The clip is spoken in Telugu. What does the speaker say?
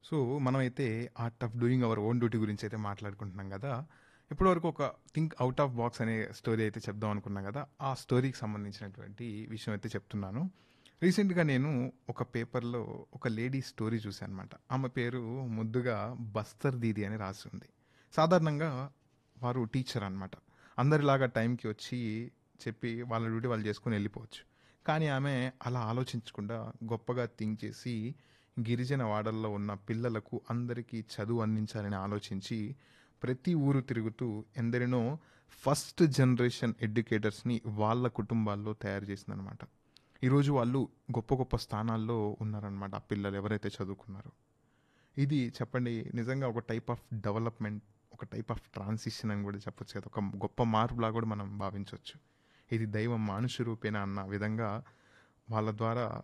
సో మనమైతే art of doing our own duty గురించి అయితే మాట్లాడుకుంటున్నాం కదా ఇప్పటివరకు ఒక థింక్ అవుట్ ఆఫ్ బాక్స్ అనే స్టోరీ అయితే చెప్దాం అనుకున్నాం కదా ఆ స్టోరీకి సంబంధించినటువంటి విషయం అయితే చెప్తున్నాను రీసెంట్గా నేను ఒక పేపర్లో ఒక లేడీ స్టోరీ చూశాను అనమాట ఆమె పేరు ముద్దుగా బస్తర్ దీది అని రాసి ఉంది సాధారణంగా వారు టీచర్ అనమాట అందరిలాగా టైంకి వచ్చి చెప్పి వాళ్ళ డ్యూటీ వాళ్ళు చేసుకుని వెళ్ళిపోవచ్చు కానీ ఆమె అలా ఆలోచించకుండా గొప్పగా థింక్ చేసి గిరిజన వాడల్లో ఉన్న పిల్లలకు అందరికీ చదువు అందించాలని ఆలోచించి ప్రతి ఊరు తిరుగుతూ ఎందరినో ఫస్ట్ జనరేషన్ ఎడ్యుకేటర్స్ని వాళ్ళ కుటుంబాల్లో తయారు చేసిందనమాట ఈరోజు వాళ్ళు గొప్ప గొప్ప స్థానాల్లో ఉన్నారనమాట ఆ పిల్లలు ఎవరైతే చదువుకున్నారో ఇది చెప్పండి నిజంగా ఒక టైప్ ఆఫ్ డెవలప్మెంట్ ఒక టైప్ ఆఫ్ ట్రాన్సిషన్ అని కూడా చెప్పొచ్చు కదా ఒక గొప్ప మార్పులా కూడా మనం భావించవచ్చు ఇది దైవం మానుష రూపేణ అన్న విధంగా వాళ్ళ ద్వారా